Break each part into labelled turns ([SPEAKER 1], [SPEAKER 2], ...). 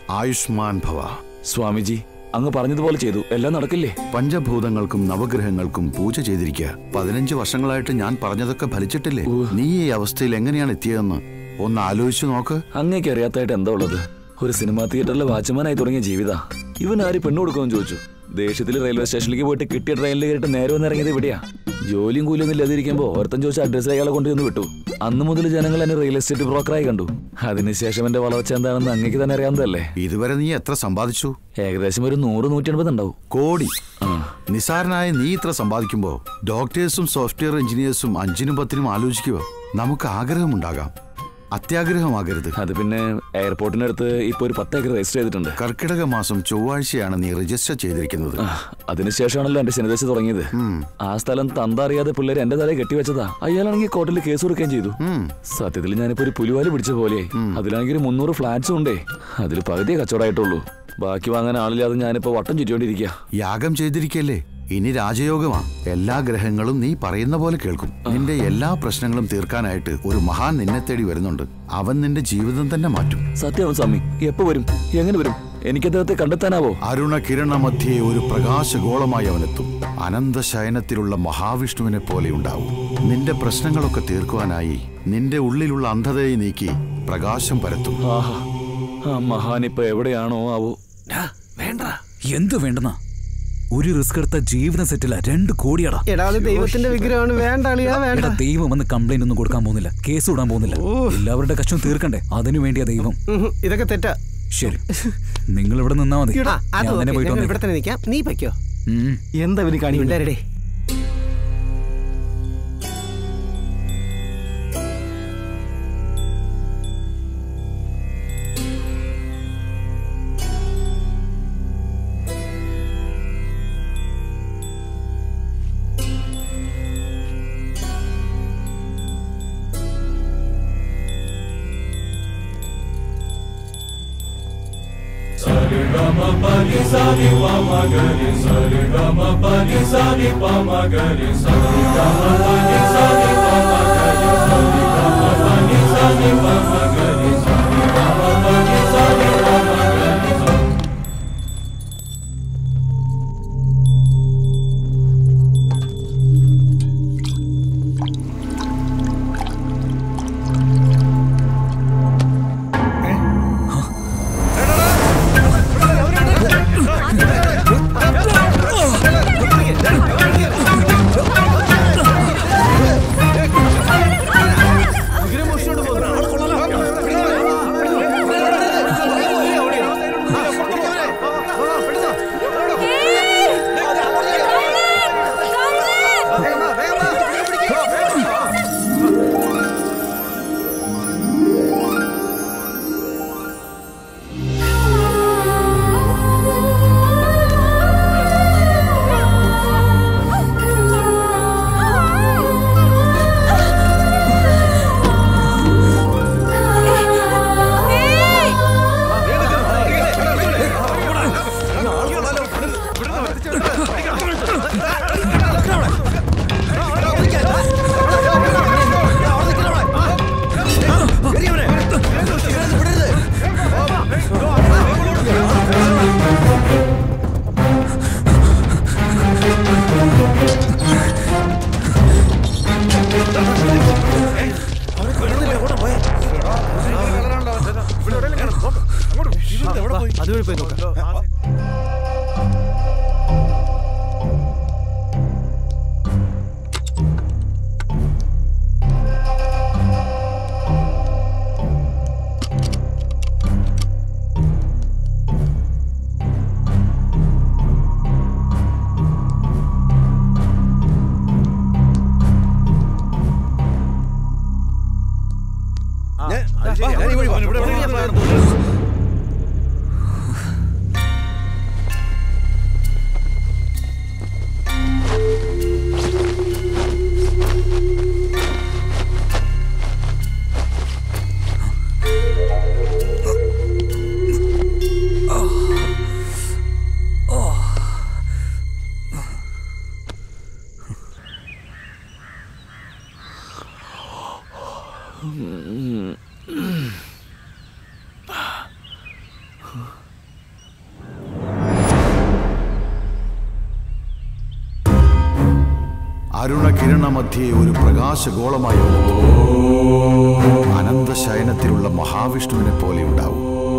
[SPEAKER 1] ആയുഷ്മാൻ ഭവ
[SPEAKER 2] സ്വാമിജി അങ്ങ് പറഞ്ഞതുപോലെ ചെയ്തു എല്ലാം നടക്കില്ലേ
[SPEAKER 1] പഞ്ചഭൂതങ്ങൾക്കും നവഗ്രഹങ്ങൾക്കും പൂജ ചെയ്തിരിക്കുക പതിനഞ്ച് വർഷങ്ങളായിട്ട് ഞാൻ പറഞ്ഞതൊക്കെ ഫലിച്ചിട്ടില്ലേ നീ ഈ അവസ്ഥയിൽ എങ്ങനെയാണ് എത്തിയതെന്ന് ഒന്ന് ആലോചിച്ചു നോക്ക്
[SPEAKER 2] അങ്ങേക്ക് അറിയാത്തായിട്ട് എന്താ ഉള്ളത് ഒരു സിനിമാ തിയേറ്ററിലെ വാച്ച്മാനായി തുടങ്ങിയ ജീവിത ഇവൻ ആര് പെണ്ണു കൊടുക്കുമെന്ന് ചോദിച്ചു ദേഷ്യത്തിൽ റെയിൽവേ സ്റ്റേഷനിലേക്ക് പോയിട്ട് കിട്ടിയ ട്രെയിനിൽ കയറിയിട്ട് നേരെ വന്ന് ഇറങ്ങിയത് ഇവിടെയാ ജോലിയും കൂലിയും ഒന്നും ഇല്ലാതിരിക്കുമ്പോൾ ഒരുത്തൻ ചോദിച്ച അഡ്രസ് അയാളെ കൊണ്ടുവന്ന് വിട്ടു അന്ന് മുതൽ ജനങ്ങൾ എന്നെ റിയൽ എസ്റ്റേറ്റ് ബ്രോക്കറായി കണ്ടു അതിനുശേഷം എന്റെ വളർച്ച എന്താണെന്ന് അങ്ങേക്ക് തന്നെ അറിയാവുന്നതല്ലേ
[SPEAKER 1] ഇതുവരെ നീ എത്ര സമ്പാദിച്ചു
[SPEAKER 2] ഏകദേശം ഒരു നൂറ് നൂറ്റി എൺപത് ഉണ്ടാവും
[SPEAKER 1] കോടി നിസാരനായ നീ ഇത്ര സമ്പാദിക്കുമ്പോ ഡോക്ടേഴ്സും സോഫ്റ്റ്വെയർ എഞ്ചിനീയേഴ്സും അഞ്ചിനും പത്തിനും ആലോചിക്കുക നമുക്ക് ആഗ്രഹമുണ്ടാകാം അത്യാഗ്രഹമാകരുത്
[SPEAKER 2] അത് പിന്നെ എയർപോർട്ടിനടുത്ത് ഇപ്പൊ ഒരു പത്ത് ഏക്കർ രജിസ്റ്റർ ചെയ്തിട്ടുണ്ട്
[SPEAKER 1] കർക്കിടക മാസം ചൊവ്വാഴ്ചയാണ് നീ രജിസ്റ്റർ ചെയ്തിരിക്കുന്നത്
[SPEAKER 2] ആ, അതിനുശേഷമാണല്ലോ എന്റെ ശനിദശ തുടങ്ങിയത് ആ സ്ഥലം തന്ത അറിയാതെ പിള്ളേർ എന്റെ തലയെ കെട്ടിവെച്ചതാ അയാളാണെങ്കിൽ കോർട്ടിൽ കേസ് കൊടുക്കുകയും ചെയ്തു സത്യത്തിൽ ഞാനിപ്പോ ഒരു പുലിവാല് പിടിച്ച പോലെയായി അതിലാണെങ്കിൽ ഒരു മുന്നൂറ് ഫ്ലാറ്റ്സും ഉണ്ടേ അതിൽ പകുതിയെ കച്ചവടമായിട്ടുള്ളൂ ബാക്കി വാങ്ങാൻ ആളില്ലാതെ ഞാനിപ്പോ വട്ടം ചുറ്റിക്കൊണ്ടിരിക്കുക
[SPEAKER 1] യാഗം ചെയ്തിരിക്കല്ലേ ഇനി രാജയോഗമാ എല്ലാ ഗ്രഹങ്ങളും നീ പറയുന്ന പോലെ കേൾക്കും നിന്റെ എല്ലാ പ്രശ്നങ്ങളും തീർക്കാനായിട്ട് ഒരു മഹാൻ നിന്നെ തേടി വരുന്നുണ്ട് അവൻ നിന്റെ ജീവിതം തന്നെ മാറ്റും
[SPEAKER 2] സത്യമാണ് സ്വാമി എപ്പോ വരും എങ്ങനെ വരും എനിക്ക് അദ്ദേഹത്തെ കണ്ടെത്താനാവോ
[SPEAKER 1] അരുണ കിരണ മധ്യേ ഒരു പ്രകാശഗോളമായി അവനെത്തും അനന്തശയനത്തിലുള്ള മഹാവിഷ്ണുവിനെ പോലെ ഉണ്ടാവും നിന്റെ പ്രശ്നങ്ങളൊക്കെ തീർക്കുവാനായി നിന്റെ ഉള്ളിലുള്ള അന്ധതയെ നീക്കി പ്രകാശം പരത്തും
[SPEAKER 2] ആഹാ ആ മഹാനിപ്പോ എവിടെയാണോ ആവോ
[SPEAKER 3] വേണ്ട എന്ത് വേണ്ടെന്നാ ഒരു റിസ്ക് എടുത്ത ജീവിതം സെറ്റില രണ്ട് കോടിയടാ
[SPEAKER 4] എടാ അത് ദൈവത്തിന്റെ വിഗ്രഹമാണ് വേണ്ട അളിയാ വേണ്ട
[SPEAKER 3] എടാ ദൈവം വന്ന് കംപ്ലൈന്റ് ഒന്നും കൊടുക്കാൻ പോകുന്നില്ല കേസ് വിടാൻ പോകുന്നില്ല എല്ലാവരുടെ കഷ്ടം തീർക്കണ്ടേ അതിനു വേണ്ടിയാ ദൈവം
[SPEAKER 4] ഉഹും, ഇതൊക്കെ തെറ്റാ
[SPEAKER 3] ശരി നിങ്ങൾ ഇവിടെ നിന്നാ മതി
[SPEAKER 4] ആ, അത്
[SPEAKER 3] ഞാൻ തന്നെ
[SPEAKER 4] ഓക്കേ,
[SPEAKER 3] പോയിട്ട്
[SPEAKER 4] ഞങ്ങൾ ഇവിടെ
[SPEAKER 3] വന്നേക്കാം.
[SPEAKER 4] തന്നെ നിൽക്കാം നീ പയ്ക്കോ
[SPEAKER 3] ഉം.
[SPEAKER 5] എന്താ ഇവന് കാണി
[SPEAKER 4] ഉണ്ടാരടേ അതുവഴി പോയി നോക്കാം
[SPEAKER 1] അരുണകിരണ മധ്യേ ഒരു പ്രകാശഗോളമായി അവനെത്തും. അനന്തശയനത്തിലുള്ള മഹാവിഷ്ണുവിനെ പോലെ ഉണ്ടാവും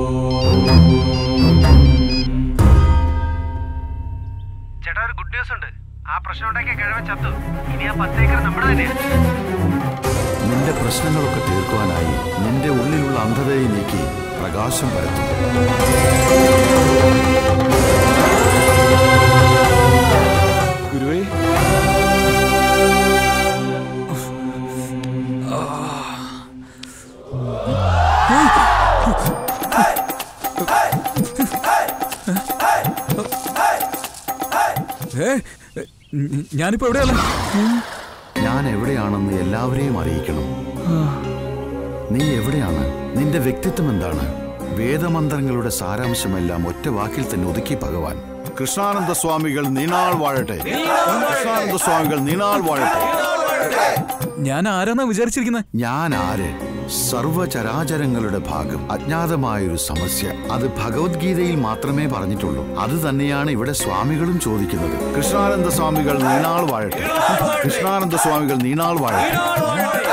[SPEAKER 5] ചേട്ടാ ഒരു ഗുഡ് ന്യൂസ് ഉണ്ട് ആ പ്രശ്നം ഉണ്ടാക്കിയ കിഴവൻ ചത്തു ഇനി ആ പത്തേക്കർ നമ്മുടെ തന്നെയാണ്
[SPEAKER 1] നിന്റെ പ്രശ്നങ്ങളൊക്കെ തീർക്കുവാനായി നിന്റെ ഉള്ളിലുള്ള അന്ധതയെ നീക്കി പ്രകാശം പരത്തും
[SPEAKER 2] ഗുരുവേ
[SPEAKER 3] ഏ ഞ- ഞാനിപ്പോ എവിടെയല്ല
[SPEAKER 1] ഞാൻ എവിടെയാണെന്ന് എല്ലാവരെയും അറിയിക്കണം നീ എവിടെയാണ് നിന്റെ വ്യക്തിത്വം എന്താണ് വേദമന്ത്രങ്ങളുടെ സാരാംശമെല്ലാം ഒറ്റ വാക്കിൽ തന്നെ ഒതുക്കി ഭഗവാൻ കൃഷ്ണാനന്ദ സ്വാമികൾ നീണാൾ വാഴട്ടെ കൃഷ്ണാനന്ദ സ്വാമികൾ നീണാൾ വാഴട്ടെ
[SPEAKER 3] ഞാൻ ആരാന്നാ വിചാരിച്ചിരിക്കുന്നത്
[SPEAKER 1] ഞാൻ ആര് സർവചരാചരങ്ങളുടെ ഭാഗം അജ്ഞാതമായൊരു സമസ്യ അത് ഭഗവത്ഗീതയിൽ മാത്രമേ പറഞ്ഞിട്ടുള്ളൂ അത് തന്നെയാണ് ഇവിടെ സ്വാമികളും ചോദിക്കുന്നത് കൃഷ്ണാനന്ദ സ്വാമികൾ നീണാൾ വാഴട്ടെ കൃഷ്ണാനന്ദ സ്വാമികൾ നീണാൾ വാഴട്ടെ